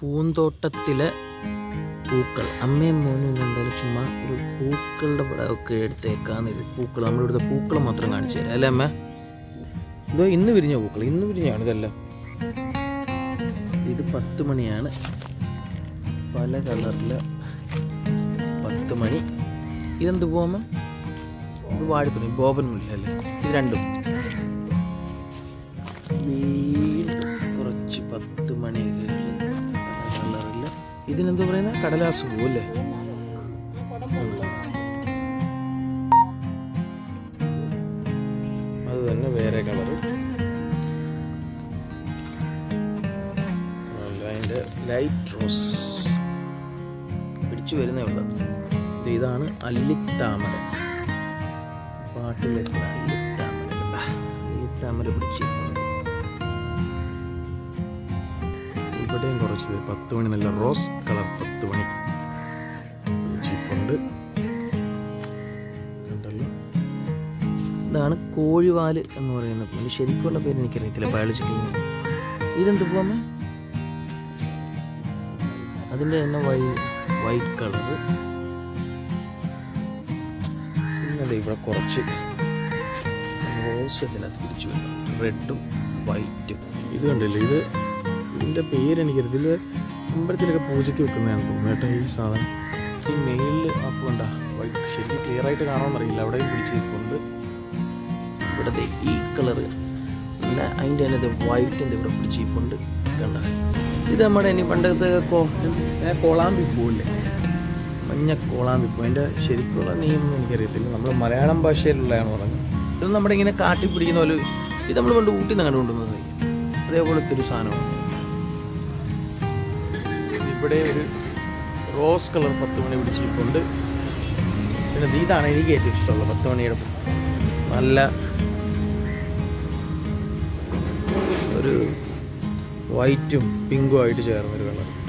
പൂന്തോട്ടത്തിലെ പൂക്കൾ അമ്മയും മോനും ഇന്ന് എന്തായാലും ചുമ്മാ ഒരു പൂക്കളുടെ പടമൊക്കെ എടുത്തേക്കാന്ന് കരുതി പൂക്കൾ നമ്മളിവിടുത്തെ പൂക്കൾ മാത്രം കാണിച്ചു തരാം അല്ലേ അമ്മ ഇതോ ഇന്ന് വിരിഞ്ഞ പൂക്കൾ ഇന്ന് വിരിഞ്ഞാണ് ഇതെല്ലാം ഇത് പത്ത് മണിയാണ് പല കളറില് പത്ത് മണി ഇതെന്ത് പോവാമ ഇത് വാഴത്തുണി ബോബൻ മുല്ല അല്ലേ ഇത് രണ്ടും വീണ്ടും കുറച്ച് പത്ത് മണിയൊക്കെ പല കളറില് ഇതിനെന്താ പറയുന്നത് കടലാസ് പൂ അല്ലേ അത് തന്നെ വേറെ കളറ് അതിൻ്റെ ലൈറ്റ് റോസ് പിടിച്ചു വരുന്നേ ഉള്ളൂ ഇത് ഇതാണ് അല്ലിത്താമര പാട്ടിൽ വരുന്ന അല്ലിത്താമര കേട്ടാ. അല്ലിത്താമര പിടിച്ചിട്ടുണ്ട് ഇവിടെയും കുറച്ച് ദേ പത്ത് മണി നല്ല റോസ് കളർ പത്ത് മണി പിടിച്ചിട്ടുണ്ട് കണ്ടല്ലോ ഇതാണ് കോഴിവാല് എന്ന് പറയുന്ന പൂവിന് ശരിക്കുള്ള പേര് എനിക്കറിയത്തില്ല ബയോളജിക്കൽ ഇതെന്ത് പൂവമ്മ അതിൻ്റെ തന്നെ വൈ വൈറ്റ് കളറ് പിന്നെ ദേ ഇവിടെ കുറച്ച് റോസ് ഇതിനകത്ത് പിടിച്ചു വരുന്നു റെഡും വൈറ്റും ഇത് കണ്ടില്ലേ ഇത് ഇതിൻ്റെ പേര് എനിക്കറിയത് ഇത് അമ്പലത്തിലൊക്കെ പൂജയ്ക്ക് വെക്കുന്നതാണ് തോന്നുന്നു കേട്ടോ ഈ സാധനം ഈ മെയിലിൽ അപ്പോൾ ഉണ്ടാ വൈറ്റ് ശരിക്കും ക്ലിയർ ആയിട്ട് കാണാമെന്നറിയില്ല അവിടെയും പിടിച്ച് നിൽക്കുന്നുണ്ട് ഇവിടെ ദേ ഈ കളറ് പിന്നെ അതിൻ്റെ തന്നെ വൈറ്റിൻ്റെ ഇവിടെ പിടിച്ചിരിപ്പുണ്ട് കണ്ട ഇത് നമ്മുടെ ഇനി പണ്ടത്തെ കോ ഏ, കോളാമ്പി പൂവില്ലേ മഞ്ഞ കോളാമ്പി പൂ അതിൻ്റെ ശരിക്കുള്ള നിയമം എനിക്കറിയത്തില്ല നമ്മൾ മലയാളം ഭാഷയിലുള്ളതാണ് പറഞ്ഞത് ഇത് നമ്മുടെ ഇങ്ങനെ കാട്ടി പിടിക്കുന്ന പോലെ ഇത് നമ്മൾ പണ്ട് ഊട്ടിൽ നിന്ന് കണ്ടുകൊണ്ടുവന്നത് അതേപോലത്തെ ഒരു സാധനമാണ് ഇവിടെ ഒരു റോസ് കളർ പത്ത് മണി പിടിച്ചിരിപ്പുണ്ട് പിന്നെ ദേ ഇതാണ് എനിക്ക് ഏറ്റവും ഇഷ്ടമുള്ളത് പത്ത് മണിയുടെ പൂ. നല്ല ഒരു വൈറ്റും പിങ്കും ആയിട്ട് ചേർന്നൊരു കളർ